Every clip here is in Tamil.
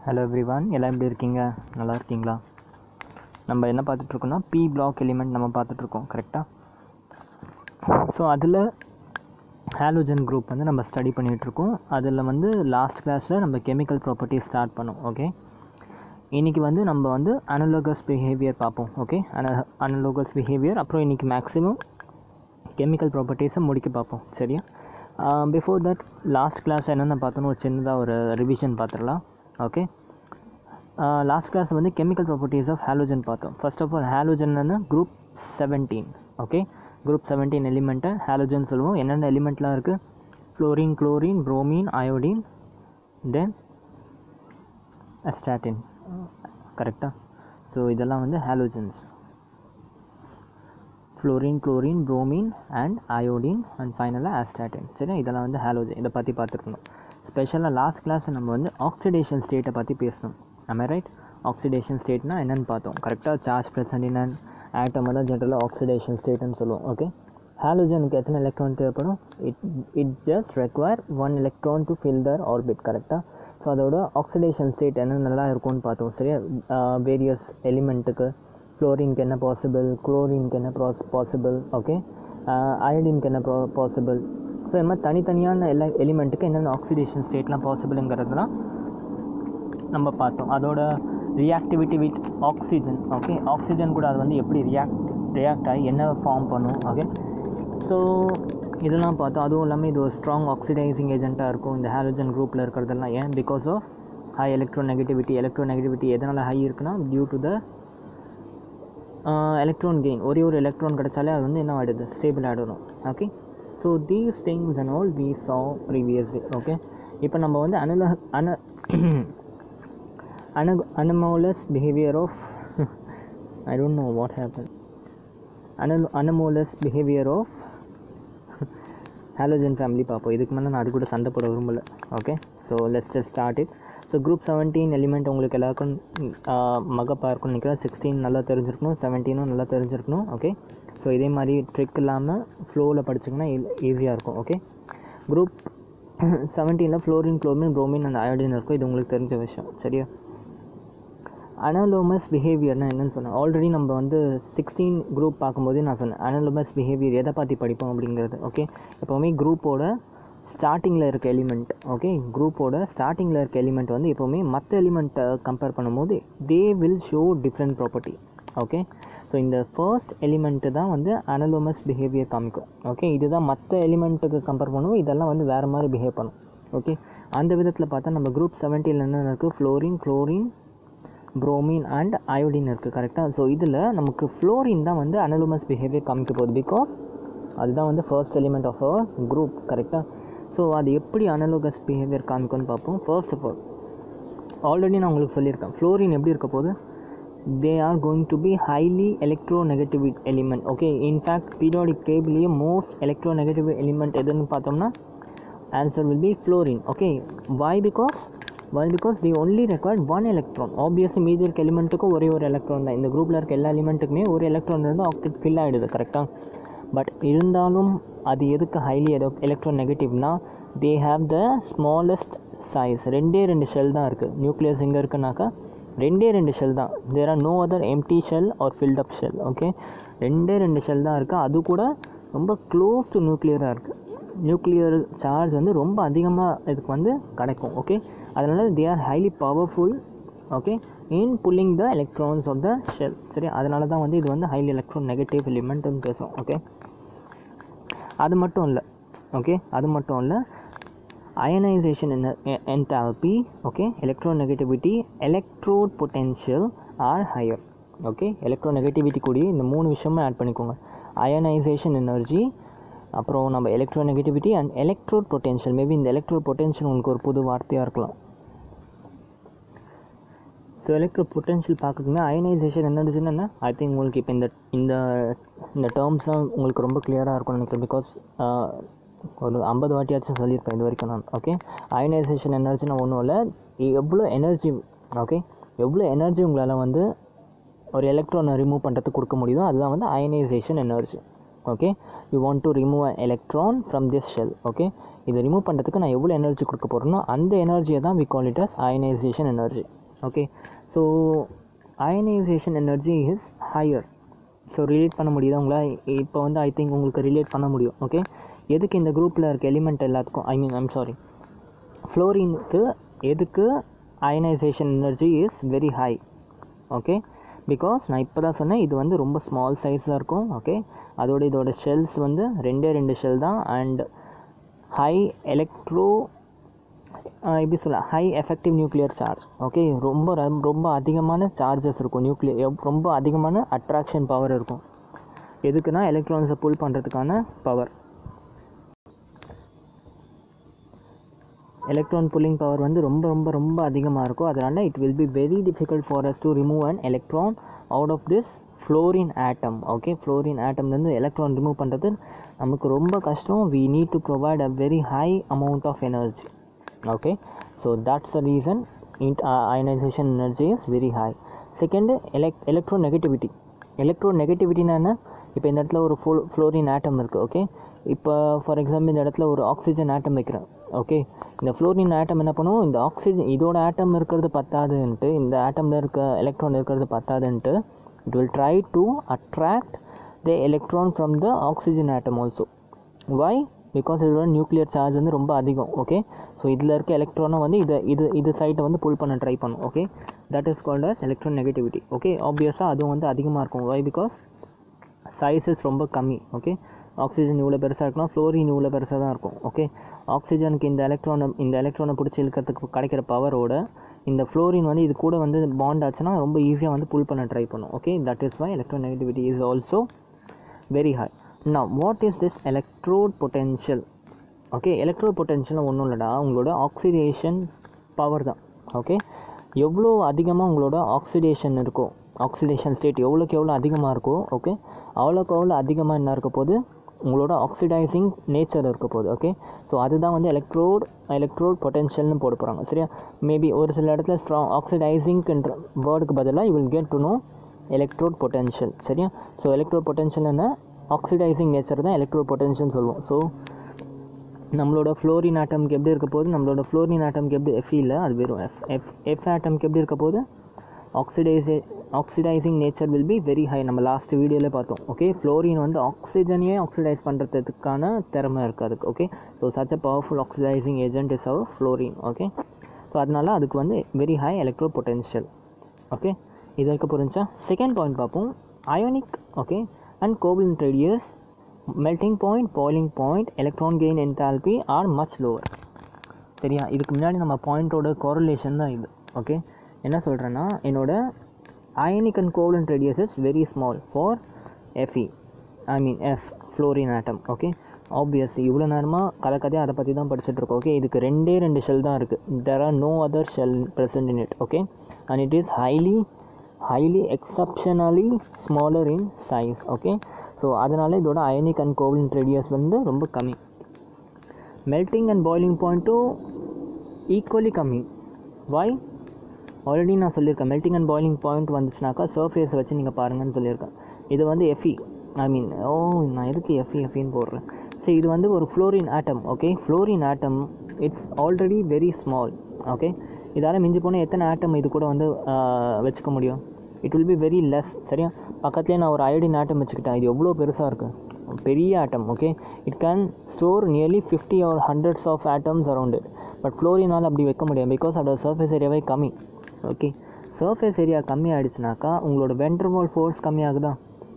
ஹலோ எவ்ரிவான் எல்லாம் எப்படி இருக்கீங்க நல்லா இருக்கீங்களா நம்ம என்ன பார்த்துட்ருக்கோம்னா பி பிளாக் எலிமெண்ட் நம்ம பார்த்துட்ருக்கோம் கரெக்டாக ஸோ அதில் ஹாலோஜன் குரூப் வந்து நம்ம ஸ்டடி பண்ணிகிட்ருக்கோம் அதில் வந்து லாஸ்ட் கிளாஸில் நம்ம கெமிக்கல் ப்ராப்பர்ட்டி ஸ்டார்ட் பண்ணோம் ஓகே இன்றைக்கி வந்து நம்ம வந்து அனலோகஸ் பிஹேவியர் பார்ப்போம் ஓகே அன அனலோகஸ் பிஹேவியர் அப்புறம் இன்றைக்கி மேக்ஸிமம் கெமிக்கல் ப்ராப்பர்ட்டிஸை முடிக்க பார்ப்போம் சரியா பிஃபோர் தட் லாஸ்ட் கிளாஸ் என்னென்ன பார்த்தோன்னு ஒரு சின்னதாக ஒரு ரிவிஷன் பார்த்துடலாம் ஓகே லாஸ்ட் கிளாஸ் வந்து கெமிக்கல் ப்ராப்பர்ட்டிஸ் ஆஃப் ஹாலோஜன் பார்த்தோம் first of all halogen group seventeen okay group seventeen எலிமெண்ட்டை ஹாலோஜன் சொல்லுவோம் என்னென்ன எலிமெண்ட்லாம் இருக்குது fluorine chlorine bromine iodine then astatine கரெக்டாக ஸோ இதெல்லாம் வந்து halogens fluorine chlorine bromine and iodine and ஃபைனலாக ஆஸ்டாட்டின் சரி இதெல்லாம் வந்து ஹாலோஜன் இதை பற்றி பார்த்துருக்கணும் ஸ்பெஷலாக லாஸ்ட் கிளாஸ் நம்ம வந்து ஆக்சிடேஷன் ஸ்டேட்டை பற்றி பேசணும் நம்ம ரைட் ஆக்சிடேஷன் ஸ்டேட்னா என்னென்னு பார்த்தோம் கரெக்டாக சார்ஜ் ப்ரெசன்ட் இன் ஆட்டம் தான் ஜென்ரலாக ஆக்சிடேஷன் ஸ்டேட்னு சொல்லுவோம் ஓகே ஹாலோஜனுக்கு எத்தனை எலக்ட்ரான் தேவைப்படும் it it just require one electron to fill their orbit கரெக்டாக ஸோ அதோட ஆக்சிடேஷன் ஸ்டேட் என்ன நல்லா இருக்கும்னு பார்த்தோம் சரியா வேரியஸ் எலிமெண்ட்டுக்கு ஃப்ளோரின்க்கு என்ன பாசிபிள் குளோரின்க்கு என்ன ப்ராஸ் பாசிபிள் ஓகே அயோடின்க்கு என்ன ப்ரா பாசிபிள் ஸோ இது மாதிரி தனித்தனியான எல்லா எலிமெண்ட்டுக்கு என்னென்ன ஆக்சிடேஷன் ஸ்டேட்லாம் பாசிபிளுங்கிறதுலாம் நம்ம பார்த்தோம் அதோட reactivity with oxygen okay oxygen கூட அது வந்து எப்படி ரியாக்ட் ரியாக்ட் ஆகி என்ன ஃபார்ம் பண்ணும் ஓகே ஸோ இதெல்லாம் பார்த்தோம் அதுவும் இல்லாமல் இது ஒரு ஸ்ட்ராங் ஆக்சிடைசிங் ஏஜென்ட்டாக இருக்கும் இந்த ஹாலோஜன் குரூப்பில் இருக்கிறதெல்லாம் ஏன் because of high electronegativity electronegativity எதனால் ஹை இருக்குன்னா due to the electron gain ஒரே ஒரு எலக்ட்ரான் கிடச்சாலே அது வந்து என்ன ஆகிடுது ஸ்டேபிள் ஆகிடணும் okay so these things and all we saw previous okay இப்போ நம்ம வந்து அனல அன அன anomalous behaviour of I don't know what happen அன anomalous behaviour of halogen family பார்ப்போம் இதுக்கு மேலே நான் அது கூட சண்டை போட விரும்பலை okay so lest start it so group seventeen element உங்களுக்கு எல்லாருக்கும் மகப்பாக இருக்கும்னு நினைக்கிறேன் சிக்ஸ்டீன் நல்லா தெரிஞ்சிருக்கணும் செவன்டீனும் நல்லா தெரிஞ்சிருக்கணும் ஓகே ஸோ இதே மாதிரி ட்ரிக் இல்லாமல் ஃப்ளோவில் படிச்சிங்கன்னா ஈஸியாக இருக்கும் ஓகே குரூப் செவன்டீனில் fluorine chlorine bromine and iodine இருக்கும் இது உங்களுக்கு தெரிஞ்ச விஷயம் சரியா அனலோமஸ் பிஹேவியர்னால் என்னென்னு சொன்னேன் ஆல்ரெடி நம்ம வந்து சிக்ஸ்டீன் குரூப் பார்க்கும்போதே நான் சொன்னேன் அனலோமஸ் பிஹேவியர் எதை பற்றி படிப்போம் அப்படிங்கிறது ஓகே எப்போவுமே குரூப்போட ஸ்டார்டிங்கில் இருக்க எலிமெண்ட் ஓகே குரூப்போட ஸ்டார்டிங்கில் இருக்க எலிமெண்ட் வந்து எப்போவுமே மற்ற எலிமெண்ட்டை கம்பேர் பண்ணும்போது they will show different property okay so இந்த ஃபர்ஸ்ட் எலிமெண்ட்டு தான் வந்து அனலோமஸ் பிஹேவியர் காமிக்கும் ஓகே இதுதான் மற்ற எலிமெண்ட்டுக்கு கம்பேர் பண்ணுவோம் இதெல்லாம் வந்து வேறு மாதிரி பிஹேவ் பண்ணும் ஓகே அந்த விதத்தில் பார்த்தா நம்ம குரூப் செவன்டீனில் என்ன இருக்குது fluorine chlorine bromine and iodine இருக்குது கரெக்டாக ஸோ இதில் நமக்கு ஃப்ளோரின் தான் வந்து அனலோமஸ் பிஹேவியர் காமிக்க போகுது பிகாஸ் அதுதான் வந்து first element of our group கரெக்டாக ஸோ அது எப்படி அனலோகஸ் பிஹேவியர் காமிக்கும்னு பார்ப்போம் ஃபர்ஸ்ட் ஆஃப் ஆல் ஆல்ரெடி நான் உங்களுக்கு சொல்லியிருக்கேன் ஃப்ளோரின் எப்படி இருக்க போகுது they are going to be highly electronegative element okay in fact periodic டேபிள்லேயே மோஸ்ட் எலக்ட்ரோ நெகட்டிவ் எலிமெண்ட் எதுன்னு பார்த்தோம்னா answer will be fluorine okay why because why because the only required one electron obviously மீதி இருக்க எலிமெண்ட்டுக்கும் ஒரே ஒரு எலக்ட்ரான் தான் இந்த குரூப்பில் இருக்க எல்லா எலிமெண்ட்டுக்குமே ஒரு எலக்ட்ரான் இருந்தால் ஆக்டெட் ஃபில் ஆகிடுது கரெக்டாக பட் இருந்தாலும் அது எதுக்கு ஹைலி எலக்ட்ரோ நெகட்டிவ்னா they have the smallest size ரெண்டே ரெண்டு ஷெல் தான் இருக்குது நியூக்ளியஸ் எங்கே இருக்குனாக்கா ரெண்டே ரெண்டு ஷெல் தான் there are no other empty shell are filled up shell okay ரெண்டே ரெண்டு ஷெல் தான் இருக்குது அது கூட ரொம்ப க்ளோஸ் டு நியூக்ளியராக இருக்குது நியூக்ளியர் சார்ஜ் வந்து ரொம்ப அதிகமாக இதுக்கு வந்து கிடைக்கும் ஓகே அதனால் they are highly powerful okay in pulling the electrons of the shell சரி அதனால தான் வந்து இது வந்து ஹைலி எலக்ட்ரான் நெகட்டிவ் எலிமெண்ட்னு பேசும் ஓகே அது மட்டும் இல்லை ஓகே அது மட்டும் இல்லை ionization enthalpy okay electronegativity electrode potential are higher okay electronegativity கூடிய இந்த மூணு விஷயமும் ஆட் பண்ணிக்கோங்க அயனைசேஷன் எனர்ஜி அப்புறம் நம்ம electronegativity and electrode potential maybe இந்த எலக்ட்ரோட் பொட்டென்ஷியல் உங்களுக்கு ஒரு புது வார்த்தையாக இருக்கலாம் ஸோ எலக்ட்ரோ பொட்டென்ஷியல் பார்க்குறதுனா அயனைசேஷன் என்னதுன்னு என்ன ஐ திங்க் உங்களுக்கு இப்போ இந்த இந்த இந்த டேர்ம்ஸ்லாம் உங்களுக்கு ரொம்ப கிளியராக இருக்கும்னு நினைக்கிறேன் பிகாஸ் ஒரு ஐம்பது வாட்டியாச்சும் சொல்லியிருப்பேன் இது வரைக்கும் நான் ஓகே அயனைசேஷன் எனர்ஜினா ஒன்றும் இல்லை எவ்வளோ எனர்ஜி ஓகே எவ்வளோ எனர்ஜி உங்களால் வந்து ஒரு எலக்ட்ரானை ரிமூவ் பண்ணுறதுக்கு கொடுக்க முடியுதோ அதுதான் வந்து ionization energy okay you want to remove a electron from this shell okay இதை ரிமூவ் பண்ணுறதுக்கு நான் எவ்வளோ எனர்ஜி கொடுக்க போகிறேனோ அந்த எனர்ஜியை தான் we call it as ionization energy okay so ionization energy is higher so relate பண்ண முடியுதா உங்களால் இப்போ வந்து ஐ திங்க் உங்களுக்கு ரிலேட் பண்ண முடியும் ஓகே எதுக்கு இந்த குரூப்பில் இருக்க எலிமெண்ட் எல்லாத்துக்கும் ஐ மீன் ஐம் சாரி ஃப்ளோரினுக்கு எதுக்கு ionization energy is very high okay because நான் இப்போ தான் சொன்னேன் இது வந்து ரொம்ப ஸ்மால் சைஸில் இருக்கும் ஓகே அதோட இதோட ஷெல்ஸ் வந்து ரெண்டே ரெண்டு ஷெல் தான் அண்ட் ஹை எலக்ட்ரோ எப்படி சொல்ல high effective nuclear charge okay ரொம்ப ரம்- ரொம்ப அதிகமான சார்ஜஸ் இருக்கும் நியூக்ளியர் ரொம்ப அதிகமான அட்ராக்ஷன் பவர் இருக்கும் எதுக்குன்னா எலக்ட்ரான்ஸை புல் பண்ணுறதுக்கான பவர் எலக்ட்ரான் புல்லிங் பவர் வந்து ரொம்ப ரொம்ப ரொம்ப அதிகமாக இருக்கும் அதனால் it will be very difficult for us to remove an electron out of this fluorine atom okay fluorine ஆட்டம்லேருந்து எலக்ட்ரான் ரிமூவ் பண்ணுறது நமக்கு ரொம்ப கஷ்டம் we need to provide a very high amount of energy okay so that's the reason int uh, ionization energy is very high second elect electronegativity electronegativity என்ன இப்போ இந்த இடத்துல ஒரு ஃபுல் ஃப்ளோரின் ஆட்டம் இருக்குது ஓகே இப்போ ஃபார் எக்ஸாம்பிள் இந்த இடத்துல ஒரு ஆக்சிஜன் ஆட்டம் வைக்கிறேன் ஓகே இந்த ஃப்ளோரின் ஆட்டம் என்ன பண்ணும் இந்த ஆக்சிஜன் இதோட ஆட்டம் இருக்கிறது பத்தாதுன்ட்டு இந்த ஆட்டமில் இருக்க எலக்ட்ரான் இருக்கிறது பத்தாதுன்ட்டு it will try to attract the electron from the oxygen atom also why because இதோட நியூக்ளியர் சார்ஜ் வந்து ரொம்ப அதிகம் ஓகே ஸோ இதில் இருக்க எலக்ட்ரானை வந்து இதை இது இது சைட்டை வந்து புல் பண்ண ட்ரை பண்ணும் okay that is called as electron negativity okay ஆப்வியஸாக அதுவும் வந்து அதிகமாக இருக்கும் வை பிகாஸ் சைஸஸ் ரொம்ப கம்மி ஓகே ஆக்சிஜன் இவ்வளோ பெருசாக இருக்கலாம் ஃப்ளோரின் இவ்வளோ பெருசாக தான் இருக்கும் ஓகே ஆக்சிஜனுக்கு இந்த எலக்ட்ரானை இந்த எலக்ட்ரானை பிடிச்சி இழுக்கிறதுக்கு கிடைக்கிற பவரோட இந்த ஃப்ளோரின் வந்து இது கூட வந்து பாண்ட் ஆச்சுன்னா ரொம்ப ஈஸியாக வந்து புல் பண்ண ட்ரை பண்ணும் okay that is why electron negativity is also very high now what is this electrode potential okay electrode potential ஒன்றும் இல்லைடா உங்களோட ஆக்சிடேஷன் பவர் தான் ஓகே எவ்வளோ அதிகமாக உங்களோட ஆக்சிடேஷன் இருக்கோ ஆக்சிடேஷன் ஸ்டேட் எவ்வளோக்கு எவ்வளோ அதிகமாக இருக்கோ ஓகே அவ்வளோக்கு அவ்வளோ அதிகமாக என்ன இருக்க போது உங்களோட ஆக்சிடைசிங் நேச்சர் இருக்க போகுது ஓகே ஸோ அதுதான் வந்து எலக்ட்ரோட் எலக்ட்ரோட் பொட்டென்ஷியல்னு போட போகிறாங்க சரியா மேபி ஒரு சில இடத்துல ஸ்ட்ராங் ஆக்சிடைசிங்ன்ற வேர்டுக்கு பதிலாக you will get to know electrode potential சரியா ஸோ எலக்ட்ரோட் பொட்டென்ஷியல் என்ன ஆக்சிடைசிங் நேச்சர் தான் எலக்ட்ரோட் பொட்டென்ஷியல் சொல்லுவோம் ஸோ நம்மளோட ஃப்ளோரின் ஆட்டம்க்கு எப்படி இருக்க போகுது நம்மளோட ஃப்ளோரின் ஆட்டம்க்கு எப்படி எஃப் இல்லை அது வெறும் எஃப் எஃப் எஃப் ஆட்டம்க்கு எப்படி இருக்க போகுது oxidize oxidizing nature will be very high நம்ம லாஸ்ட் வீடியோவில் பார்த்தோம் ஓகே ஃப்ளோரின் வந்து ஆக்சிஜனையே ஆக்சிடைஸ் பண்ணுறதுக்கான திறமை இருக்குது அதுக்கு okay so such a powerful oxidizing agent is our fluorine okay so அதனால அதுக்கு வந்து very high electro potential okay இது வரைக்கும் புரிஞ்சா செகண்ட் பாயிண்ட் பார்ப்போம் ionic okay and covalent radius melting point boiling point electron gain enthalpy are much lower சரியா இதுக்கு முன்னாடி நம்ம பாயிண்ட்டோட கோரலேஷன் தான் இது ஓகே என்ன சொல்கிறேன்னா என்னோட ionic and covalent radius is very small for F E I mean F fluorine atom okay obvious இவ்வளோ நேரமாக கதை கதையாக அதை பற்றி தான் படிச்சுட்டு இருக்கோம் ஓகே இதுக்கு ரெண்டே ரெண்டு ஷெல் தான் இருக்குது there are no other shell present in it okay and it is highly highly exceptionally smaller in size okay so அதனால் இதோட அயனிக் அண்ட் கோவலன்ட் ரேடியஸ் வந்து ரொம்ப கம்மி மெல்ட்டிங் அண்ட் பாய்லிங் பாயிண்ட்டும் ஈக்குவலி கம்மி வை ஆல்ரெடி நான் சொல்லியிருக்கேன் மெல்ட்டிங் அண்ட் பாய்லிங் பாயிண்ட் வந்துச்சுனாக்கா சர்ஃபேஸை வச்சு நீங்கள் பாருங்கன்னு சொல்லியிருக்கேன் இது வந்து எஃப்இ ஐ மீன் ஓ நான் எதுக்கு எஃப்இ எஃப்இன்னு போடுறேன் ஸோ இது வந்து ஒரு fluorine atom okay fluorine atom it's already very small okay இதால் மிஞ்சி போனால் எத்தனை ஆட்டம் இது கூட வந்து ஆஹ், வச்சுக்க முடியும் it will be very less சரியா பக்கத்துலேயே நான் ஒரு அயோடின் ஆட்டம் வச்சுக்கிட்டேன் இது எவ்வளோ பெருசாக இருக்குது பெரிய atom okay it can store nearly fifty or hundreds of atoms around it but ஃப்ளோரினால் அப்படி வைக்க முடியாது பிகாஸ் அதோட சர்ஃபேஸ் ஏரியாவே கம்மி ஓகே சர்ஃபேஸ் ஏரியா கம்மி ஆயிடுச்சுனாக்கா உங்களோட வென்ட்ரவால் ஃபோர்ஸ் கம்மியாகுதா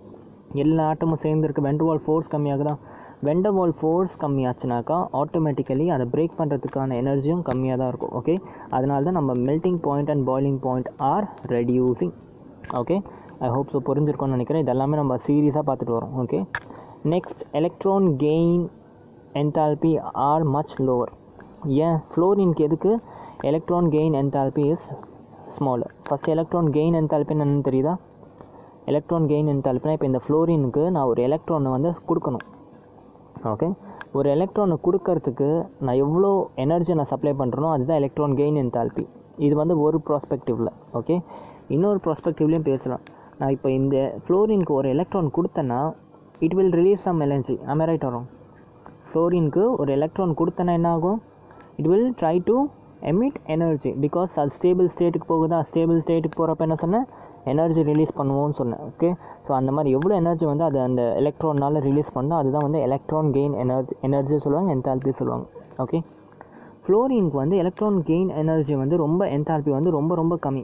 எல்லா ஆட்டமும் சேர்ந்துருக்கு வெண்டர்வால் ஃபோர்ஸ் கம்மியாகுதா வெண்டர்வால் ஃபோர்ஸ் கம்மியாச்சுனாக்கா ஆட்டோமேட்டிக்கலி அதை பிரேக் பண்ணுறதுக்கான எனர்ஜியும் கம்மியாக தான் இருக்கும் ஓகே அதனால தான் நம்ம melting point and boiling point are reducing okay I hope so புரிஞ்சிருக்கோம்னு நினைக்கிறேன் இதெல்லாமே நம்ம சீரியஸாக பார்த்துட்டு வரோம் okay next electron gain enthalpy are much lower ஏன் ஃப்ளோரின்க்கு எதுக்கு electron gain enthalpy is smaller first electron gain enthalpy என்னன்னு தெரியுதா எலக்ட்ரான் கெயின் என்தால்பினா இப்போ இந்த ஃப்ளோரினுக்கு நான் ஒரு எலக்ட்ரானை வந்து கொடுக்கணும் ஓகே ஒரு எலக்ட்ரானை கொடுக்கறதுக்கு நான் எவ்வளோ எனர்ஜி நான் சப்ளை பண்ணுறனோ அதுதான் எலக்ட்ரான் கெயின் என்தால்பி இது வந்து ஒரு ப்ராஸ்பெக்டிவில் ஓகே இன்னொரு ப்ராஸ்பெக்டிவ்லேயும் பேசலாம் நான் இப்போ இந்த ஃப்ளோரினுக்கு ஒரு எலக்ட்ரான் கொடுத்தேன்னா it will release some energy am I right or wrong ஃப்ளோரினுக்கு ஒரு எலக்ட்ரான் கொடுத்தனா என்ன ஆகும் it will try to emit energy because அது ஸ்டேபிள் ஸ்டேட்டுக்கு போகுதா ஸ்டேபிள் ஸ்டேட்டுக்கு போகிறப்ப என்ன சொன்னேன் எனர்ஜி ரிலீஸ் பண்ணுவோம்னு சொன்னேன் ஓகே ஸோ அந்த மாதிரி எவ்வளோ எனர்ஜி வந்து அது அந்த எலக்ட்ரானால் ரிலீஸ் பண்ணோம் அதுதான் வந்து எலக்ட்ரான் கெயின் எனர்ஜி எனர்ஜி சொல்லுவாங்க என்தால்பி சொல்லுவாங்க ஓகே ஃப்ளோரினுக்கு வந்து எலக்ட்ரான் கெயின் எனர்ஜி வந்து ரொம்ப என்தால்பி வந்து ரொம்ப ரொம்ப கம்மி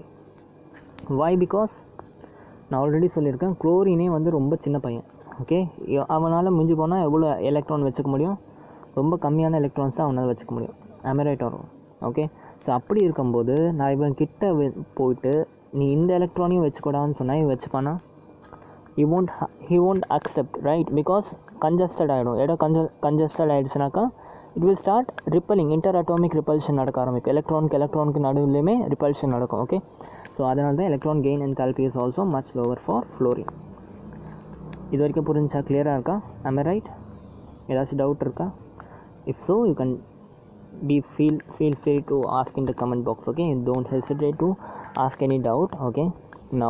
வை பிகாஸ் நான் ஆல்ரெடி சொல்லியிருக்கேன் குளோரினே வந்து ரொம்ப சின்ன பையன் ஓகே அவனால் மிஞ்சி போனால் எவ்வளோ எலக்ட்ரான் வச்சுக்க முடியும் ரொம்ப கம்மியான எலக்ட்ரான்ஸ் தான் அவனால் வச்சுக்க முடியும் அமெரைட் வரும் ஓகே ஸோ அப்படி இருக்கும்போது நான் இவன் கிட்ட வெ- போயிட்டு நீ இந்த எலக்ட்ரானையும் வச்சுக்கூடாதுன்னு சொன்னால் இவன் வச்சுப்பானா he won't ha- he won't accept right because congested ஆகிடும் இடம் கஞ்ச கஞ்சஸ்டட் ஆகிடுச்சுனாக்கா it will start repelling interatomic repulsion நடக்க ஆரம்பிக்கும் எலக்ட்ரானுக்கு எலக்ட்ரானுக்கு நடுவுலையுமே ரிப்பல்ஷன் நடக்கும் ஓகே ஸோ அதனால தான் electron gain enthalpy is also much lower for fluorine இது வரைக்கும் புரிஞ்சா கிளியராக இருக்கா am I ரைட் ஏதாச்சும் டவுட் இருக்கா if so you can be feel feel free to ask in the comment box okay don't hesitate to ask any doubt okay now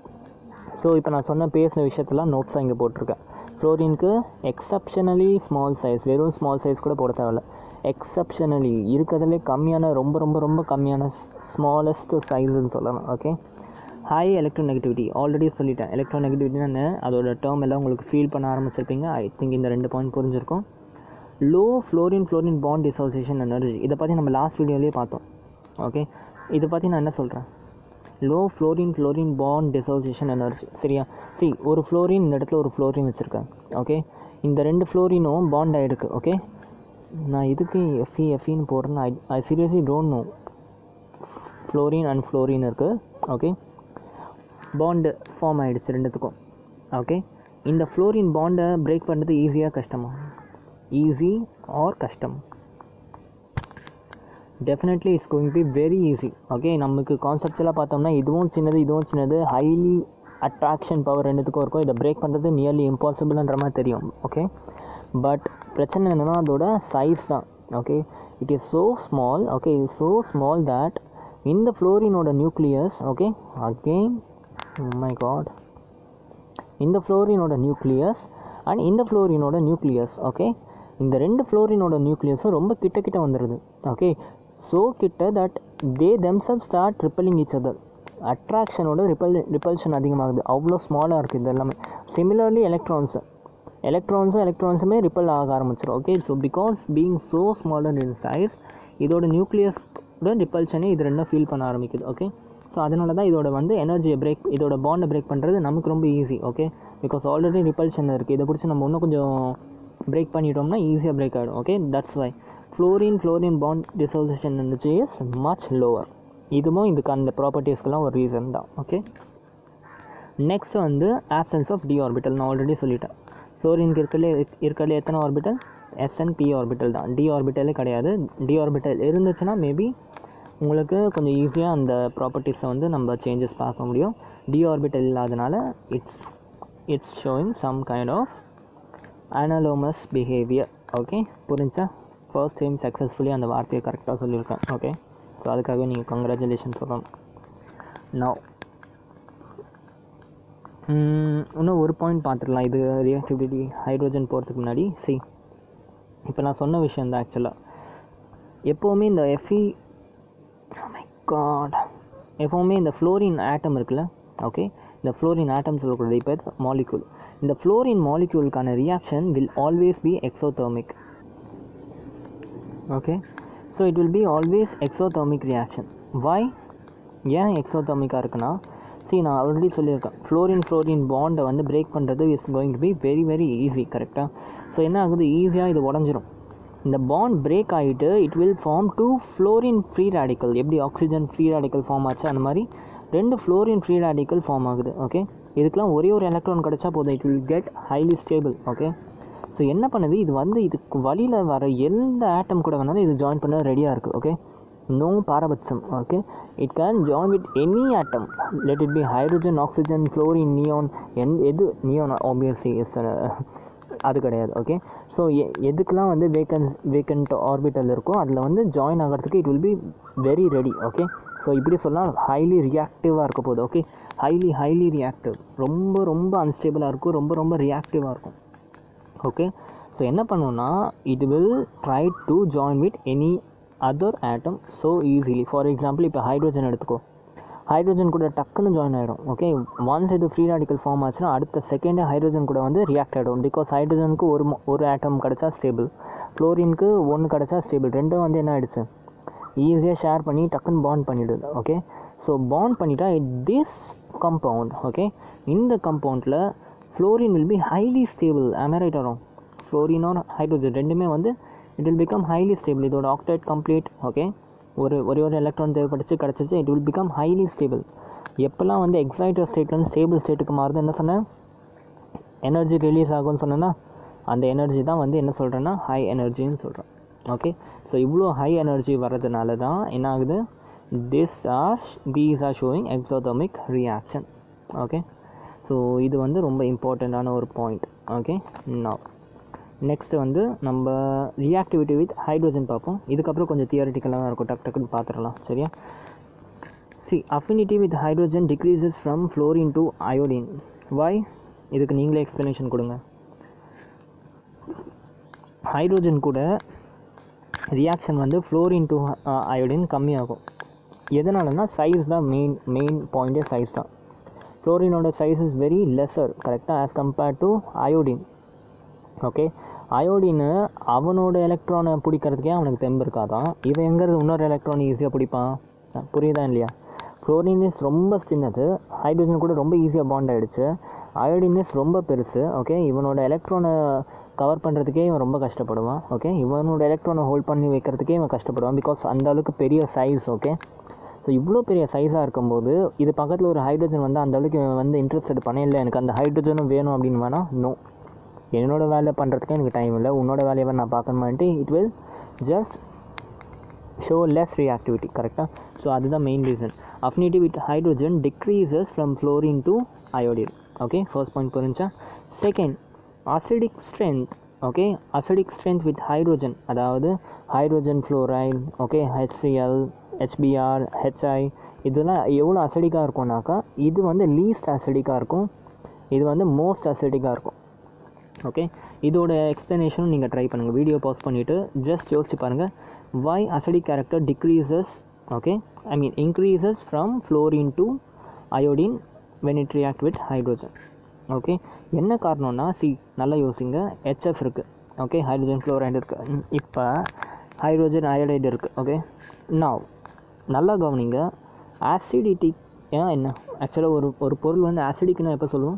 so இப்போ நான் சொன்ன பேசின விஷயத்தெல்லாம் நோட்ஸாக இங்கே போட்டிருக்கேன் ஃப்ளோரினுக்கு எக்ஸப்ஷனலி ஸ்மால் சைஸ் வெறும் ஸ்மால் சைஸ் கூட போட தேவையில்ல எக்ஸப்ஷனலி இருக்கிறதுலே கம்மியான ரொம்ப ரொம்ப ரொம்ப கம்மியான ஸ்மாலஸ்ட் சைஸ்ன்னு சொல்லலாம் ஓகே ஹை எலக்ட்ரோநெகட்டிவிட்டி ஆல்ரெடி சொல்லிட்டேன் எலக்ட்ரோநெகட்டிவிட்டின்னு அதோட டேர்ம் எல்லாம் உங்களுக்கு ஃபீல் பண்ண ஆரம்பிச்சிருப்பீங்க ஐ திங்க் இந்த ரெண்டு பாயிண்ட் புரிஞ்சிருக்கும் low fluorine fluorine bond dissociation energy இதை பற்றி நம்ம லாஸ்ட் வீடியோலேயே பார்த்தோம் ஓகே இதை பற்றி நான் என்ன சொல்கிறேன் low fluorine fluorine bond dissociation energy சரியா சி ஒரு ஃப்ளோரின் இந்த இடத்துல ஒரு ஃப்ளோரின் வச்சுருக்கேன் ஓகே இந்த ரெண்டு ஃப்ளோரினும் பாண்ட் ஆகிருக்கு ஓகே நான் இதுக்கு எஃப்இ எஃப்இன்னு போடுறேன்னு I I seriously don't know fluorine and fluorine இருக்குது ஓகே பாண்டு ஃபார்ம் ஆகிடுச்சு ரெண்டுத்துக்கும் ஓகே இந்த ஃப்ளோரின் பாண்டை பிரேக் பண்ணுறது ஈஸியாக கஷ்டமா ஈஸி ஆர் கஷ்டம் definitely it's going be very easy okay நமக்கு கான்செப்ட்ஸ்லாம் பார்த்தோம்னா இதுவும் சின்னது இதுவும் சின்னது ஹைலி அட்ராக்ஷன் பவர் ரெண்டுத்துக்கும் இருக்கும் இதை பிரேக் பண்ணுறது நியர்லி இம்பாசிபிள்ன்ற மாதிரி தெரியும் ஓகே பட் பிரச்சனை என்னென்னா அதோட சைஸ் தான் okay it is so small okay is so small that இந்த ஃப்ளோரினோட nucleus okay again my God இந்த ஃப்ளோரினோட நியூக்ளியஸ் அண்ட் இந்த ஃப்ளோரினோட நியூக்ளியஸ் ஓகே இந்த ரெண்டு ஃப்ளோரினோட நியூக்ளியஸும் ரொம்ப கிட்ட கிட்ட வந்துடுது ஓகே ஸோ கிட்ட that they themselves start repelling each other அட்ராக்ஷனோட ரிப்பல் ரிப்பல்ஷன் அதிகமாகுது அவ்வளோ ஸ்மாலாக இருக்குது இது எல்லாமே சிமிலர்லி எலக்ட்ரான்ஸ் எலக்ட்ரான்ஸும் எலக்ட்ரான்ஸுமே ரிப்பல் ஆக ஆரம்பிச்சிடும் okay so because being so smaller in size இதோட நியூக்ளியஸோட ரிப்பல்ஷனே இது ரெண்டும் ஃபீல் பண்ண ஆரம்பிக்குது ஓகே ஸோ அதனால தான் இதோட வந்து எனர்ஜியை பிரேக் இதோட பாண்டை பிரேக் பண்ணுறது நமக்கு ரொம்ப easy okay because already repulsion இருக்குது இதை பிடிச்சி நம்ம இன்னும் கொஞ்சம் பிரேக் பண்ணிட்டோம்னா ஈஸியாக பிரேக் ஆகிடும் okay that's why fluorine fluorine bond dissociation energy is much lower இதுவும் இதுக்கு அந்த ப்ராப்பர்ட்டிஸ்க்கெல்லாம் ஒரு ரீசன் தான் ஓகே நெக்ஸ்ட் வந்து ஆப்சன்ஸ் ஆஃப் டி ஆர்பிட்டல் நான் ஆல்ரெடி சொல்லிட்டேன் ஃப்ளோரினுக்கு இருக்கல இருக்கல எத்தனை ஆர்பிட்டல் எஸ்என் பி ஆர்பிட்டல் தான் டி ஆர்பிட்டலே கிடையாது டி ஆர்பிட்டல் இருந்துச்சுன்னா மேபி உங்களுக்கு கொஞ்சம் ஈஸியாக அந்த ப்ராப்பர்ட்டிஸை வந்து நம்ம சேஞ்சஸ் பார்க்க முடியும் டி ஆர்பிட்டல் இல்லாதனால it's it's showing some kind of anomalous behaviour okay புரிஞ்சா ஃபர்ஸ்ட் டைம் சக்ஸஸ்ஃபுல்லி அந்த வார்த்தையை கரெக்டாக சொல்லியிருக்கேன் ஓகே ஸோ அதுக்காகவே நீங்கள் கங்க்ராச்சுலேஷன் சொல்லணும் நோ இன்னும் ஒரு பாயிண்ட் பார்த்துடலாம் இது ரியாக்டிவிட்டி ஹைட்ரோஜன் போகிறதுக்கு முன்னாடி சி இப்போ நான் சொன்ன விஷயம் தான் ஆக்சுவலாக எப்போவுமே இந்த எஃப்இ மை காட் எப்போவுமே இந்த ஃப்ளோரின் ஆட்டம் இருக்குல்ல ஓகே இந்த ஃப்ளோரின் ஆட்டம் சொல்லக்கூடிய பேர் மாலிக்யூல் இந்த ஃப்ளோரின் மாலிக்யூலுக்கான reaction will always be exothermic okay so it will be always exothermic reaction why ஏன் எக்ஸோதர்மிக்காக இருக்குன்னா சி நான் ஆல்ரெடி சொல்லியிருக்கேன் ஃப்ளோரின் ஃப்ளோரின் பாண்டை வந்து பிரேக் பண்ணுறது is going to be very very easy கரெக்டாக ஸோ என்ன ஆகுது ஈஸியாக இது உடஞ்சிரும் இந்த பாண்ட் பிரேக் ஆகிட்டு it will form two fluorine free radical எப்படி ஆக்சிஜன் ஃப்ரீ ரேடிக்கல் ஃபார்ம் ஆச்சு அந்த மாதிரி ரெண்டு ஃப்ளோரின் ஃப்ரீ ரேடிக்கல் ஃபார்ம் ஆகுது ஓகே இதுக்கெலாம் ஒரே ஒரு எலக்ட்ரான் கிடச்சா போதும் it will get highly stable okay so என்ன பண்ணுது இது வந்து இதுக்கு வழியில் வர எந்த ஆட்டம் கூட வேணாலும் இது ஜாயின் பண்ண ரெடியாக இருக்குது ஓகே நோ பாரபட்சம் okay it can join with any atom let it be hydrogen oxygen fluorine neon என் எது நியோன் ஆப்வியஸ்லி இஸ் அது கிடையாது ஓகே ஸோ எதுக்கெலாம் வந்து வேக்கன் வேக்கண்ட் ஆர்பிட்டல் இருக்கோ அதில் வந்து ஜாயின் ஆகிறதுக்கு it will be very ready okay so இப்படி சொன்னால் ஹைலி ரியாக்டிவாக இருக்க போகுது ஓகே ஹைலி ஹைலி ரியாக்டிவ் ரொம்ப ரொம்ப அன்ஸ்டேபிளாக இருக்கும் ரொம்ப ரொம்ப ரியாக்டிவாக இருக்கும் ஓகே ஸோ என்ன பண்ணுவோம்னா it will try to join with any other atom so easily for example இப்போ ஹைட்ரோஜன் எடுத்துக்கோ ஹைட்ரோஜன் கூட டக்குன்னு ஜாயின் ஆகிடும் ஓகே ஒன்ஸ் இது ஃப்ரீ ராடிக்கல் ஃபார்ம் ஆச்சுன்னா அடுத்த செகண்டே ஹைட்ரோஜன் கூட வந்து ரியாக்ட் ஆகிடும் பிகாஸ் ஹைட்ரோஜனுக்கு ஒரு mo- ஒரு ஆட்டம் கிடச்சா ஸ்டேபிள் ஃப்ளோரினுக்கு ஒன்று கிடச்சா ஸ்டேபிள் ரெண்டும் வந்து என்ன ஆயிடுச்சு ஈஸியாக ஷேர் பண்ணி டக்குன்னு பாண்ட் பண்ணிடுது ஓகே ஸோ பாண்ட் பண்ணிட்டா திஸ் கம்பவுண்ட் ஓகே இந்த கம்பவுண்டில் fluorine will be highly stable right வரும் ஃப்ளோரின் ஆர் ஹைட்ரோஜன் ரெண்டுமே வந்து it will become highly stable இதோட ஆக்டைட் கம்ப்ளீட் ஓகே ஒரு ஒரே ஒரு எலக்ட்ரான் தேவைப்பட்டுச்சு கிடச்சிச்சு it will become highly stable எப்போல்லாம் வந்து எக்ஸைட்டட் ஸ்டேட்லேருந்து ஸ்டேபிள் ஸ்டேட்டுக்கு மாறுது என்ன சொன்னேன் எனர்ஜி ரிலீஸ் ஆகும்னு சொன்னேன்னா அந்த எனர்ஜி தான் வந்து என்ன சொல்கிறேன்னா ஹை எனர்ஜின்னு சொல்கிறேன் ஓகே ஸோ இவ்வளோ ஹை எனர்ஜி வர்றதுனால தான் என்ன ஆகுது this or these are showing exothermic reaction okay so இது வந்து ரொம்ப இம்பார்ட்டண்ட்டான ஒரு பாயிண்ட் ஓகே நான் நெக்ஸ்ட் வந்து நம்ம ரியாக்டிவிட்டி வித் ஹைட்ரோஜன் பார்ப்போம் இதுக்கப்புறம் கொஞ்சம் தியரிட்டிக்கலாக தான் இருக்கும் டக் டக்குன்னு பார்த்துடலாம் சரியா see affinity with hydrogen decreases from fluorine to iodine why இதுக்கு நீங்களே எக்ஸ்ப்ளனேஷன் கொடுங்க ஹைட்ரோஜன் கூட ரியாக்ஷன் வந்து ஃப்ளோரின் டு அயோடின் கம்மியாகும் எதனாலனா சைஸ் தான் மெயின் மெயின் பாயிண்டே சைஸ் தான் ஃப்ளோரினோட சைஸ் இஸ் வெரி லெஸர் கரெக்டாக as compared to iodine okay iodine அவனோட எலக்ட்ரானை பிடிக்கிறதுக்கே அவனுக்கு தெம்பு இருக்காதான் இவன் எங்கிறது இன்னொரு எலக்ட்ரான் ஈஸியாக பிடிப்பான் அஹ் புரியுதா இல்லையா ஃப்ளோரின் இஸ் ரொம்ப சின்னது ஹைட்ரோஜன் கூட ரொம்ப ஈஸியாக பாண்ட் ஆகிடுச்சு அயோடின் இஸ் ரொம்ப பெருசு ஓகே இவனோட எலக்ட்ரானை கவர் பண்ணுறதுக்கே இவன் ரொம்ப கஷ்டப்படுவான் ஓகே இவனோட எலக்ட்ரானை ஹோல்ட் பண்ணி வைக்கிறதுக்கே இவன் கஷ்டப்படுவான் பிகாஸ் அந்த அளவுக்கு பெரிய சைஸ் ஓகே ஸோ இவ்வளோ பெரிய சைஸாக இருக்கும்போது இது பக்கத்தில் ஒரு ஹைட்ரோஜன் வந்து அந்த அளவுக்கு இவன் வந்து இன்ட்ரெஸ்ட் பண்ண இல்லை எனக்கு அந்த ஹைட்ரோஜனும் வேணும் அப்படின்னு வேணா நோ என்னோட வேலை பண்ணுறதுக்கே எனக்கு டைம் இல்லை உன்னோட வேலையை நான் பார்க்கணுமான்ட்டு it will just show less reactivity கரெக்டாக ஸோ அதுதான் main reason affinity with hydrogen decreases from fluorine to iodine okay first point புரிஞ்சா second acidic strength okay acidic strength with hydrogen அதாவது hydrogen fluoride okay HCl HBr HI இதெல்லாம் எவ்வளோ அசிடிக்காக இருக்கும்னாக்கா இது வந்து லீஸ்ட் அசிடிக்காக இருக்கும் இது வந்து மோஸ்ட் அசிடிக்காக இருக்கும் ஓகே இதோட எக்ஸ்ப்ளனேஷனும் நீங்கள் ட்ரை பண்ணுங்கள் வீடியோ பாஸ் பண்ணிவிட்டு ஜஸ்ட் யோசிச்சு பாருங்கள் why acidic character decreases okay I mean increases from fluorine to iodine when it react with hydrogen okay என்ன காரணம்னா சி நல்லா யோசிங்க ஹெச்எஃப் இருக்குது ஓகே ஹைட்ரோஜன் ஃப்ளோரைடு இருக்குது இப்போ ஹைட்ரோஜன் அயோடைடு இருக்குது ஓகே நான் நல்லா கவனிங்க ஆசிடிட்டி ஏன் என்ன ஆக்சுவலாக ஒரு ஒரு பொருள் வந்து ஆசிடிக்னு எப்போ சொல்லுவோம்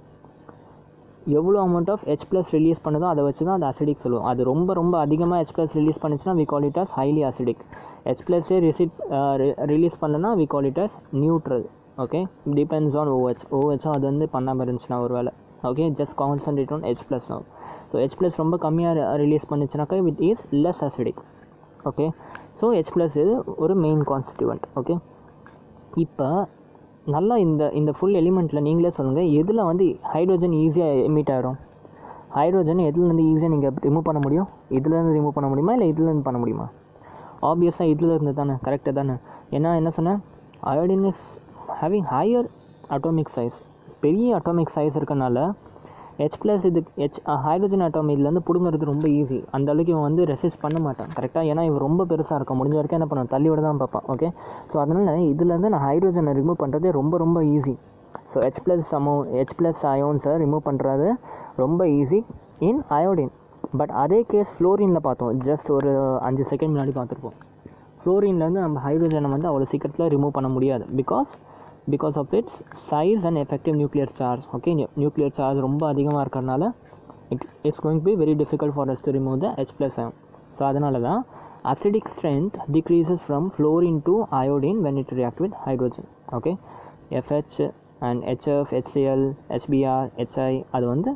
எவ்வளோ amount of H plus release பண்ணுதோ அதை வச்சு தான் அது அசிடிக் சொல்லுவோம் அது ரொம்ப ரொம்ப அதிகமாக ஹெச் ப்ளஸ் ரிலீஸ் பண்ணுச்சுன்னா we call it as highly acidic H ப்ளஸ்ஸே ரிசிட் ரிலீஸ் பண்ணலன்னா we call it as neutral okay depends on OH ஓஹெச்சும் அது வந்து பண்ணாமல் இருந்துச்சுன்னா ஒரு வேலை okay just concentrate on H plus தான் ஸோ ஹெச் ப்ளஸ் ரொம்ப கம்மியாக ரிலீஸ் பண்ணுச்சுனாக்கா with is less acidic okay so H plus இது ஒரு மெயின் கான்ஸ்டியூவன்ட் ஓகே இப்போ நல்லா இந்த இந்த ஃபுல் எலிமெண்ட்டில் நீங்களே சொல்லுங்கள் எதில் வந்து ஹைட்ரோஜன் ஈஸியாக எமிட் ஆகிடும் ஹைட்ரோஜன் எதுலேருந்து ஈஸியாக நீங்கள் ரிமூவ் பண்ண முடியும் இதுலேருந்து ரிமூவ் பண்ண முடியுமா இல்லை இதுலேருந்து பண்ண முடியுமா ஆப்வியஸாக இதில் இருந்து தானே கரெக்டாக தானே ஏன்னா என்ன சொன்னேன் iodine is having higher atomic size பெரிய அட்டாமிக் சைஸ் இருக்கனால ஹெச் ப்ளஸ் இது ஹெச் ஹைட்ரோஜன் அட்டாம் இதுலேருந்து பிடுங்கிறது ரொம்ப ஈஸி அந்த அளவுக்கு இவன் வந்து ரெசிஸ்ட் பண்ண மாட்டான் கரெக்டாக ஏன்னா இவன் ரொம்ப பெருசாக இருக்கான் முடிஞ்ச வரைக்கும் என்ன பண்ணுவான் தள்ளி விட தான் பார்ப்பான் ஓகே ஸோ அதனால் இதுலேருந்து நான் ஹைட்ரோஜனை ரிமூவ் பண்ணுறதே ரொம்ப ரொம்ப ஈஸி ஸோ ஹெச் ப்ளஸ் அமௌ ஹெச் ப்ளஸ் அயோன்ஸை ரிமூவ் பண்ணுறது ரொம்ப ஈஸி இன் அயோடின் பட் அதே கேஸ் ஃப்ளோரினில் பார்த்தோம் ஜஸ்ட் ஒரு அஞ்சு செகண்ட் முன்னாடி பார்த்துருப்போம் ஃப்ளோரின்லேருந்து நம்ம ஹைட்ரோஜனை வந்து அவ்வளோ சீக்கிரத்தில் ரிமூவ் பண்ண முடியாது because because of its size and effective nuclear charge okay nuclear charge ரொம்ப அதிகமாக இருக்கிறனால it it's going to be very difficult for us to remove the H plus ion so அதனால தான் acidic strength decreases from fluorine to iodine when it react with hydrogen okay FH and HF HCl HBr HI அது வந்து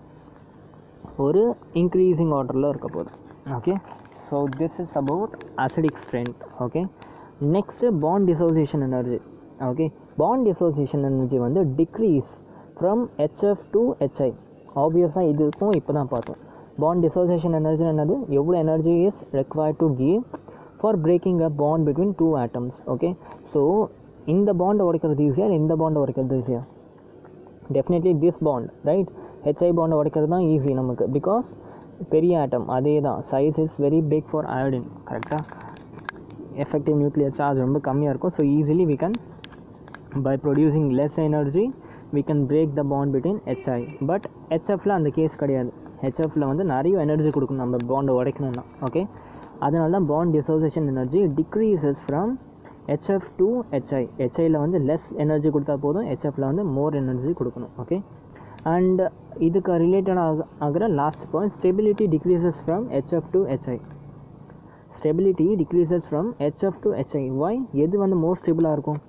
ஒரு இன்க்ரீசிங் ஆர்டரில் இருக்க போகுது okay so this is about acidic strength okay next bond dissociation energy okay bond dissociation energy வந்து decrease from HF to HI ஆப்வியஸாக இதுக்கும் இப்போ தான் பார்த்தோம் பாண்ட் டிசோசியேஷன் எனர்ஜி என்னது எவ்வளோ energy is required to give for breaking a bond between two atoms okay so இந்த பாண்டை உடைக்கிறது ஈஸியாக இந்த பாண்டை உடைக்கிறது ஈஸியாக definitely this bond right HI பாண்டை உடைக்கிறது தான் ஈஸி நமக்கு பிகாஸ் பெரிய ஆட்டம் அதே தான் size is very big for iodine கரெக்டாக எஃபெக்டிவ் நியூக்ளியர் சார்ஜ் ரொம்ப கம்மியாக இருக்கும் so easily we can by producing less energy we can break the bond between HI but ஹெச்எஃப்ல அந்த கேஸ் கிடையாது ஹெச்எஃப்ல வந்து நிறைய எனர்ஜி கொடுக்கணும் நம்ம பாண்டை உடைக்கணும்னா ஓகே அதனால தான் bond dissociation energy decreases from HF to HI ஹெச்ஐயில் வந்து லெஸ் எனர்ஜி கொடுத்தா போதும் ஹெச்எஃப்ல வந்து மோர் எனர்ஜி கொடுக்கணும் ஓகே அண்ட் இதுக்கு ரிலேட்டட் ஆக ஆகிற last point stability decreases from HF to HI stability decreases from HF to HI why எது வந்து மோர் ஸ்டேபிளாக இருக்கும்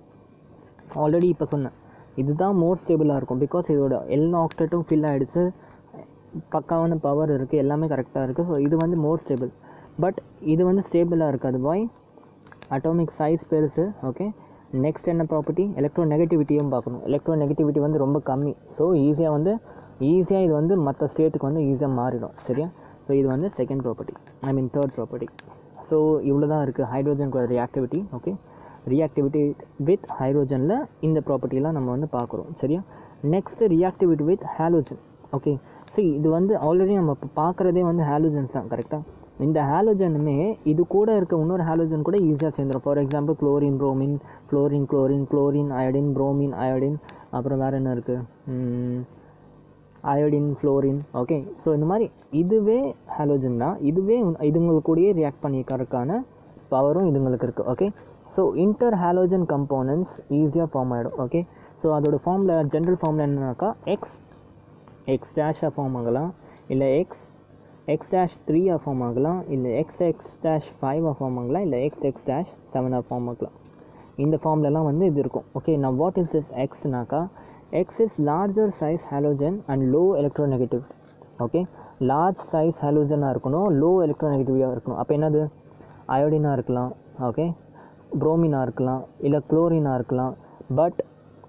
ஆல்ரெடி இப்போ சொன்னேன் இதுதான் மோர் ஸ்டேபிளாக இருக்கும் பிகாஸ் இதோட எல்லா ஆக்டேட்டும் ஃபில் ஆகிடுச்சு பக்காவான பவர் இருக்குது எல்லாமே கரெக்டாக இருக்குது ஸோ இது வந்து மோர் ஸ்டேபிள் பட் இது வந்து ஸ்டேபிளாக இருக்காது பாய் அட்டாமிக் சைஸ் பெருசு ஓகே நெக்ஸ்ட் என்ன ப்ராப்பர்ட்டி எலக்ட்ரோ நெகட்டிவிட்டியும் பார்க்கணும் எலக்ட்ரோ நெகட்டிவிட்டி வந்து ரொம்ப கம்மி ஸோ ஈஸியாக வந்து ஈஸியாக இது வந்து மற்ற ஸ்டேட்டுக்கு வந்து ஈஸியாக மாறிடும் சரியா ஸோ இது வந்து second property I mean third property so இவ்வளோ தான் இருக்குது hydrogen reactivity okay reactivity with ஹைட்ரோஜனில் இந்த ப்ராப்பர்ட்டிலாம் நம்ம வந்து பார்க்குறோம் சரியா next reactivity with halogen okay so இது வந்து ஆல்ரெடி நம்ம இப்போ பார்க்குறதே வந்து ஹாலோஜன்ஸ் தான் கரெக்டாக இந்த ஹாலோஜனுமே இது கூட இருக்க இன்னொரு ஹாலோஜன் கூட ஈஸியாக சேர்ந்துடும் for example chlorine bromine chlorine chlorine chlorine iodine bromine iodine அப்புறம் வேறு என்ன இருக்குது அயோடின் ஃப்ளோரின் ஓகே ஸோ இந்த மாதிரி இதுவே ஹாலோஜன் தான் இதுவே உன்- இதுங்களுக்கு கூடயே ரியாக்ட் பண்ணிக்கிறதுக்கான பவரும் இதுங்களுக்கு இருக்குது okay so inter halogen components ஈஸியாக ஃபார்ம் ஆகிடும் ஓகே ஸோ அதோட ஃபார்மில் ஜென்ரல் ஃபார்மில் என்னன்னாக்கா எக்ஸ் எக்ஸ் டேஷாக ஃபார்ம் ஆகலாம் இல்லை எக்ஸ் எக்ஸ் டேஷ் த்ரீயாக ஃபார்ம் ஆகலாம் இல்லை எக்ஸ் எக்ஸ் டேஷ் ஃபைவாக ஃபார்ம் ஆகலாம் இல்லை எக்ஸ் எக்ஸ் டேஷ் செவனாக ஃபார்ம் ஆகலாம் இந்த ஃபார்ம்லலாம் வந்து இது இருக்கும் ஓகே நான் வாட் இஸ் இஸ் எக்ஸ்னாக்கா X is larger size halogen and low electronegative okay large size ஹாலோஜனாக இருக்கணும் லோ எலக்ட்ரோநெகட்டிவாக இருக்கணும் அப்போ என்னது அயோடினாக இருக்கலாம் ஓகே புரோமினாக இருக்கலாம் இல்லை குளோரினாக இருக்கலாம் பட்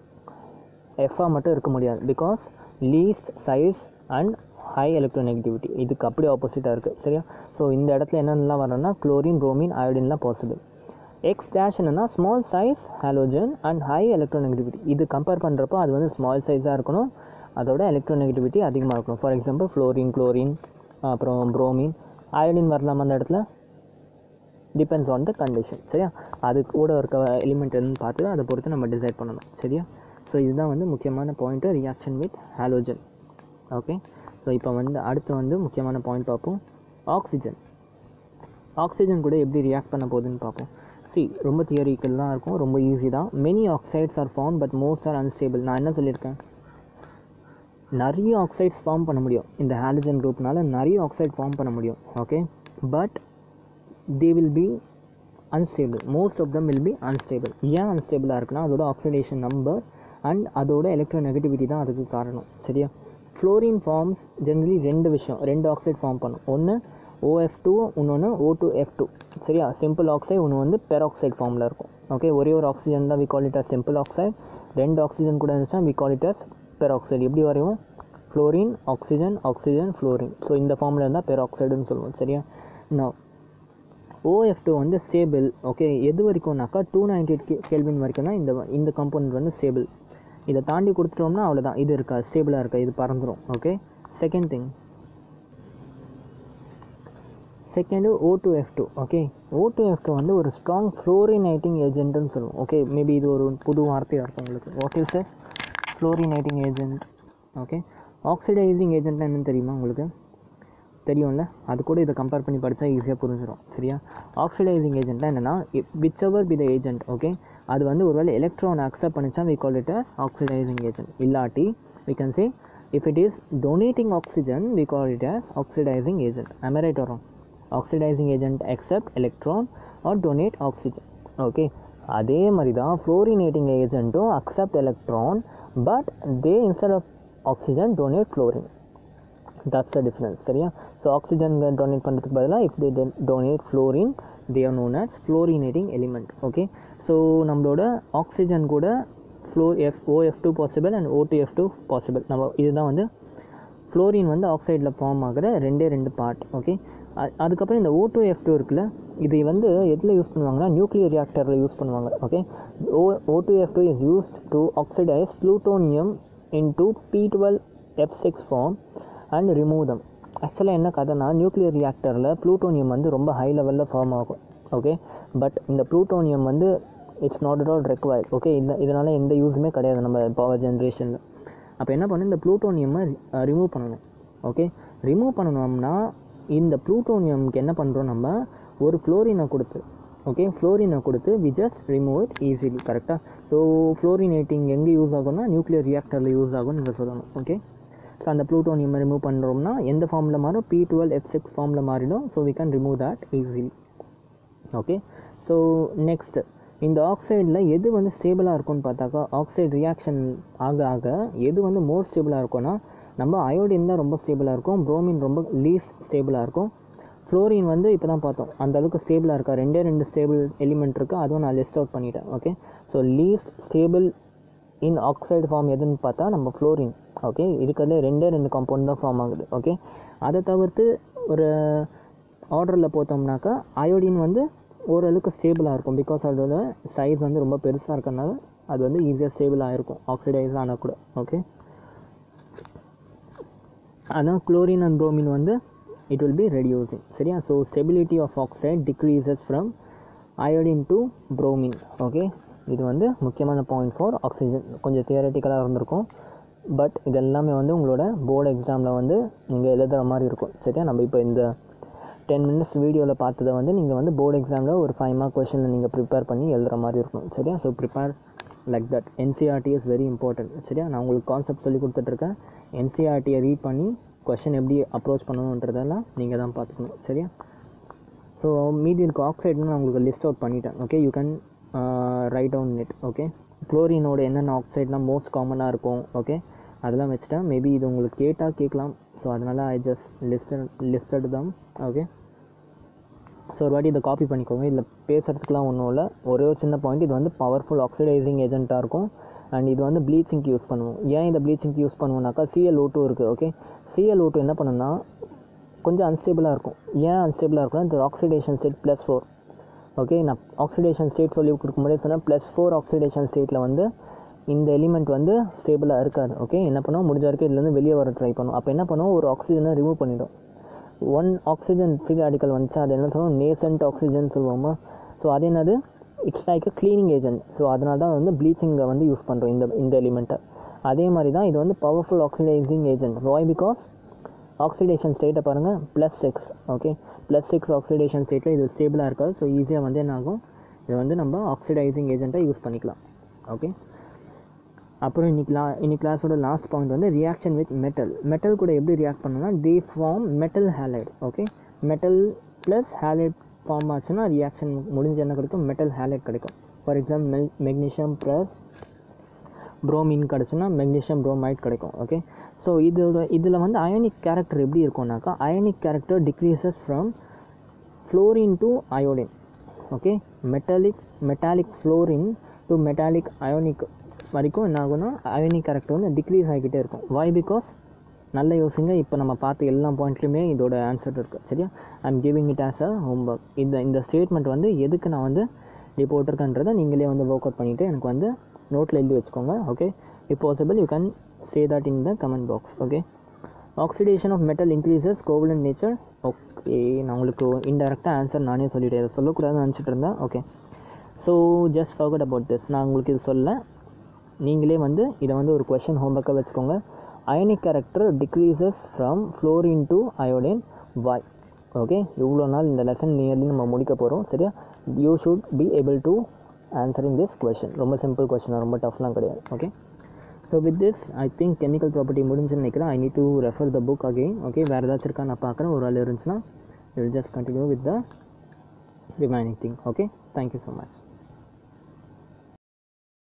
எஃப்ஆ மட்டும் இருக்க முடியாது because least size and high electronegativity இதுக்கு அப்படியே ஆப்போசிட்டாக இருக்குது சரியா ஸோ இந்த இடத்துல என்னென்னலாம் வரணும்னா குளோரின் புரோமின் அயோடின்லாம் பாசிபிள் எக்ஸ் டேஷ் என்னன்னா small size halogen and high electronegativity இது கம்பேர் பண்ணுறப்போ அது வந்து ஸ்மால் சைஸாக இருக்கணும் அதோட எலக்ட்ரோநெகட்டிவிட்டி அதிகமாக இருக்கணும் ஃபார் எக்ஸாம்பிள் ஃப்ளோரின் குளோரின் அப்புறம் புரோமின் அயோடின் வரலாமா அந்த இடத்துல டிபெண்ட்ஸ் ஆன் த கண்டிஷன் சரியா அது கூட இருக்க எலிமெண்ட் என்னன்னு பார்த்து அதை பொறுத்து நம்ம டிசைட் பண்ணணும் சரியா ஸோ இதுதான் வந்து முக்கியமான point reaction with halogen okay so இப்போ வந்து அடுத்து வந்து முக்கியமான பாயிண்ட் பார்ப்போம் ஆக்சிஜன் ஆக்சிஜன் கூட எப்படி ரியாக்ட் பண்ண போகுதுன்னு பார்ப்போம் சி ரொம்ப தியரிக்கல் தான் இருக்கும் ரொம்ப ஈஸி தான் many oxides are form but most are unstable நான் என்ன சொல்லியிருக்கேன் நிறைய ஆக்சைட்ஸ் ஃபார்ம் பண்ண முடியும் இந்த ஹாலஜன் குரூப்னால நிறைய ஆக்சைட் ஃபார்ம் பண்ண முடியும் okay but they will be unstable most of them will be unstable ஏன் அன்ஸ்டேபிளாக இருக்குன்னா அதோட ஆக்சிடேஷன் நம்பர் அண்ட் அதோட எலக்ட்ரோ நெகட்டிவிட்டி தான் அதுக்கு காரணம் சரியா ஃப்ளோரின் ஃபார்ம்ஸ் ஜென்ரலி ரெண்டு விஷயம் ரெண்டு ஆக்சைடு ஃபார்ம் பண்ணும் ஒன்று ஓஎஃப் டூ இன்னொன்று ஓ டூ எஃப் டூ சரியா சிம்பிள் ஆக்சைடு ஒன்று வந்து பெராக்சைடு ஃபார்மில் இருக்கும் ஓகே ஒரே ஒரு ஆக்சிஜன் தான் we call it as simple oxide ரெண்டு ஆக்சிஜன் கூட இருந்துச்சுன்னா we call it as peroxide எப்படி வரையும் fluorine oxygen oxygen fluorine so இந்த ஃபார்மில் இருந்தால் பெராக்சைடுன்னு சொல்லுவோம் சரியா நான் ஓஎஃப் டூ வந்து ஸ்டேபிள் ஓகே எது வரைக்கும்னாக்கா டூ நைன்டி எயிட் கெல்வின் வரைக்கும் தான் இந்த இந்த காம்பவுண்ட் வந்து ஸ்டேபிள் இதை தாண்டி கொடுத்துட்டோம்னா அவ்வளோதான் இது இருக்கா ஸ்டேபிளாக இருக்கா இது பறந்துடும் okay second thing second O two F two okay O two F two வந்து ஒரு ஸ்ட்ராங் ஃப்ளோரினைட்டிங் ஏஜென்ட்னு சொல்லுவோம் ஓகே மேபி இது ஒரு புது வார்த்தையாக இருக்கும் உங்களுக்கு what is a fluorinating agent okay oxidizing ஏஜென்ட்னா என்னன்னு தெரியுமா உங்களுக்கு தெரியும்ல அது கூட இதை கம்பேர் பண்ணி படித்தா ஈஸியாக புரிஞ்சிடும் சரியா ஆக்சிடைசிங் ஏஜென்ட்னா என்னென்னா whichever be the agent okay அது வந்து ஒருவேளை எலக்ட்ரான் அக்செப்ட் பண்ணிச்சா we call it as oxidizing agent இல்லாட்டி we can say if it is donating oxygen we call it as oxidizing agent am i right or wrong oxidizing agent accept electron or donate oxygen okay அதே மாதிரி தான் ஃப்ளோரினேட்டிங் ஏஜென்ட்டும் accept electron but they instead of oxygen donate fluorine that's the difference சரியா ஸோ ஆக்சிஜன் டொனேட் பண்ணுறதுக்கு பதிலாக if they donate fluorine they are known as fluorinating element okay so நம்மளோட ஆக்சிஜன் கூட ஃப்ளோ F OF two possible and O two F two possible நம்ம இதுதான் வந்து ஃப்ளோரின் வந்து ஆக்சைடில் ஃபார்ம் ஆகிற ரெண்டே ரெண்டு பார்ட் ஓகே அதுக்கப்புறம் இந்த ஓ டூ எஃப் டூ இருக்குல்ல இது வந்து எதில் யூஸ் பண்ணுவாங்கன்னா நியூக்ளியர் ரியாக்டரில் யூஸ் பண்ணுவாங்க okay O O two F two is used to oxidize plutonium into பி டுவெல் F six form and remove them ஆக்சுவலாக என்ன கதைனா நியூக்ளியர் ரியாக்டரில் ப்ளூட்டோனியம் வந்து ரொம்ப ஹை லெவலில் ஃபார்ம் ஆகும் ஓகே பட் இந்த ப்ளூட்டோனியம் வந்து it's not at all required okay இந்த இதனால் எந்த யூஸுமே கிடையாது நம்ம பவர் ஜென்ரேஷனில் அப்போ என்ன பண்ணணும் இந்த ப்ளூட்டோனியமை ரிமூவ் பண்ணணும் ஓகே ரிமூவ் பண்ணணும்னா இந்த ப்ளூட்டோனியம்க்கு என்ன பண்ணுறோம் நம்ம ஒரு ஃப்ளோரினை கொடுத்து ஓகே ஃப்ளோரினை கொடுத்து we just remove it easily கரெக்டாக ஸோ ஃப்ளோரினேட்டிங் எங்கே யூஸ் ஆகும்னா நியூக்ளியர் ரியாக்டரில் யூஸ் ஆகும்னு நீங்கள் சொல்லணும் ஓகே ஸோ அந்த ப்ளூட்டோனியம் ரிமூவ் பண்ணுறோம்னா எந்த ஃபார்மில் மாறும் பி டுவெல் எஃப் சிக்ஸ் ஃபார்மில் மாறிடும் so we can remove that easily okay so next இந்த ஆக்சைடில் எது வந்து ஸ்டேபிளாக இருக்கும்னு பார்த்தாக்கா ஆக்சைடு ரியாக்ஷன் ஆக ஆக எது வந்து மோர் ஸ்டேபிளாக இருக்கும்னா நம்ம அயோடின் தான் ரொம்ப ஸ்டேபிளாக இருக்கும் புரோமின் ரொம்ப லீஸ்ட் ஸ்டேபிளாக இருக்கும் ஃப்ளோரின் வந்து இப்போ தான் பார்த்தோம் அந்த அளவுக்கு ஸ்டேபிளாக இருக்கா ரெண்டே ரெண்டு ஸ்டேபிள் எலிமெண்ட் இருக்குது அதுவும் நான் லிஸ்ட் அவுட் பண்ணிட்டேன் okay so least stable in oxide form எதுன்னு பார்த்தா நம்ம ஃப்ளோரின் ஓகே இருக்கிறதுல ரெண்டே ரெண்டு காம்பவுண்ட் தான் ஃபார்ம் ஆகுது ஓகே அதை தவிர்த்து ஒரு ஆர்டரில் பார்த்தோம்னாக்கா அயோடின் வந்து ஓரளவுக்கு ஸ்டேபிளாக இருக்கும் பிகாஸ் அதோட சைஸ் வந்து ரொம்ப பெருசாக இருக்கறனால அது வந்து ஈஸியாக ஸ்டேபிளாக இருக்கும் ஆக்சிடைஸ் ஆனால் கூட ஓகே அதான் குளோரின் அண்ட் புரோமின் வந்து இட் வில் பி ரெடியூசிங் சரியா so stability of oxide decreases from iodine to bromine okay இது வந்து முக்கியமான பாயிண்ட் ஃபார் ஆக்சிஜன் கொஞ்சம் தியரட்டிக்கலாக இருந்திருக்கும் பட் இது எல்லாமே வந்து உங்களோட போர்டு எக்ஸாமில் வந்து நீங்கள் எழுதுகிற மாதிரி இருக்கும் சரியா நம்ம இப்போ இந்த டென் மினிட்ஸ் வீடியோவில் பார்த்ததை வந்து நீங்கள் வந்து போர்டு எக்ஸாமில் ஒரு ஃபைவ் மார்க் கொஷனில் நீங்கள் ப்ரிப்பேர் பண்ணி எழுதுகிற மாதிரி இருக்கும் சரியா so prepare like that NCERT is very important சரியா நான் உங்களுக்கு கான்செப்ட் சொல்லி கொடுத்துட்ருக்கேன் என்சிஆர்டியை ரீட் பண்ணி கொஷின் எப்படி அப்ரோச் பண்ணணுன்றதெல்லாம் நீங்கள் தான் பார்த்துக்கணும் சரியா ஸோ மீதி இருக்க ஆக்சைடுன்னு நான் உங்களுக்கு லிஸ்ட் அவுட் பண்ணிட்டேன் okay you can write down net okay குளோரினோட என்னென்ன ஆக்சைட்லாம் மோஸ்ட் காமனாக இருக்கும் ஓகே அதெல்லாம் வச்சுட்டேன் மேபி இது உங்களுக்கு கேட்டால் கேட்கலாம் ஸோ அதனால் ஐ ஜஸ்ட் லிஸ்டட் லிஸ்டட் தான் ஓகே ஸோ ஒரு வாட்டி இதை காப்பி பண்ணிக்கோங்க இதில் பேசுகிறதுக்குலாம் ஒன்றும் இல்லை ஒரே ஒரு சின்ன பாயிண்ட் இது வந்து பவர்ஃபுல் ஆக்சிடைசிங் ஏஜென்ட்டாக இருக்கும் அண்ட் இது வந்து ப்ளீச்சிங்க்கு யூஸ் பண்ணுவோம் ஏன் இந்த ப்ளீச்சிங்க்கு யூஸ் பண்ணுவோம்னாக்கா சிஎல் ஓட்டு இருக்குது ஓகே சிஎல் ஓட்டு என்ன பண்ணுன்னா கொஞ்சம் அன்ஸ்டேபிளாக இருக்கும் ஏன் அன்ஸ்டேபிளாக இருக்குன்னா இந்த oxidation state plus four okay நான் ஆக்சிடேஷன் ஸ்டேட் சொல்லி கொடுக்கும் முன்னாடி சொன்னேன் ப்ளஸ் ஃபோர் ஆக்சிடேஷன் ஸ்டேட்டில் வந்து இந்த எலிமெண்ட் வந்து ஸ்டேபிளாக இருக்காது ஓகே என்ன பண்ணுவோம் முடிஞ்ச வரைக்கும் இதுலேருந்து வெளியே வர ட்ரை பண்ணும் அப்போ என்ன பண்ணுவோம் ஒரு ஆக்சிஜனை ரிமூவ் பண்ணிடும் ஒன் ஆக்சிஜன் ஃப்ரீ ராடிக்கல் வந்துச்சு அது என்ன சொல்லுவோம் நேசன்ட் ஆக்சிஜன் சொல்லுவோமா ஸோ அது என்னது it's like a cleaning agent so அதனால தான் வந்து ப்ளீச்சிங்கை வந்து யூஸ் பண்ணுறோம் இந்த இந்த எலிமெண்ட்டை அதே மாதிரி தான் இது வந்து powerful oxidizing agent why because oxidation ஸ்டேட்டை பாருங்கள் plus six okay plus six oxidation ஸ்டேட்டில் இது ஸ்டேபிளாக இருக்காது ஸோ ஈஸியாக வந்து என்ன ஆகும் இது வந்து நம்ம ஆக்சிடைசிங் ஏஜென்ட்டை யூஸ் பண்ணிக்கலாம் ஓகே அப்புறம் இன்னைக்கு லா இன்னைக்கு கிளாஸோட லாஸ்ட் பாயிண்ட் வந்து ரியாக்ஷன் வித் மெட்டல் மெட்டல் கூட எப்படி ரியாக்ட் பண்ணணும்னா they form metal halide okay metal plus halide form ஆச்சுன்னா ரியாக்ஷன் முடிஞ்ச என்ன கிடைக்கும் மெட்டல் ஹேலைட் கிடைக்கும் for example magnesium plus bromine கிடச்சுன்னா மெக்னீஷியம் ப்ரோமைட் கிடைக்கும் ஓகே ஸோ இதோட இதில் வந்து அயோனிக் கேரக்டர் எப்படி இருக்கும்னாக்கா ionic character decreases from fluorine to iodine okay metallic metallic fluorine to metallic ionic வரைக்கும் என்ன ஆகும்னா அயோனிக் கேரக்டர் வந்து டிக்ரீஸ் ஆகிக்கிட்டே இருக்கும் வாய் பிகாஸ் நல்ல யோசிங்க இப்போ நம்ம பார்த்த எல்லா பாயிண்ட்லையுமே இதோட ஆன்சர் இருக்குது சரியா I am giving it as a homework இந்த இந்த ஸ்டேட்மெண்ட் வந்து எதுக்கு நான் வந்து இப்படி போட்டிருக்கேன்றதை நீங்களே வந்து ஒர்க் அவுட் பண்ணிவிட்டு எனக்கு வந்து நோட்டில் எழுதி வச்சுக்கோங்க okay if possible you can say that in the comment box okay oxidation of metal increases covalent nature okay நான் உங்களுக்கு இன்டெரக்டாக ஆன்சர் நானே சொல்லிட்டேன் இதை சொல்லக்கூடாதுன்னு நினச்சிட்டு இருந்தேன் okay so just forget about this நான் உங்களுக்கு இது சொல்ல நீங்களே வந்து இதை வந்து ஒரு கொஷின் ஹோம்ஒர்க்காக வச்சுக்கோங்க ionic character decreases from fluorine to iodine why okay இவ்வளோ நாள் இந்த லெசன் நியர்லி நம்ம முடிக்க போகிறோம் சரியா you should be able to answering this question ரொம்ப சிம்பிள் கொஷின் ரொம்ப டஃப்லாம் கிடையாது okay so with this I think chemical property முடிஞ்சுன்னு நினைக்கிறேன் I need to refer the book again okay வேறு ஏதாச்சும் இருக்கா நான் பார்க்குறேன் ஒரு ஆள் இருந்துச்சுன்னா will just continue with the remaining thing okay thank you so much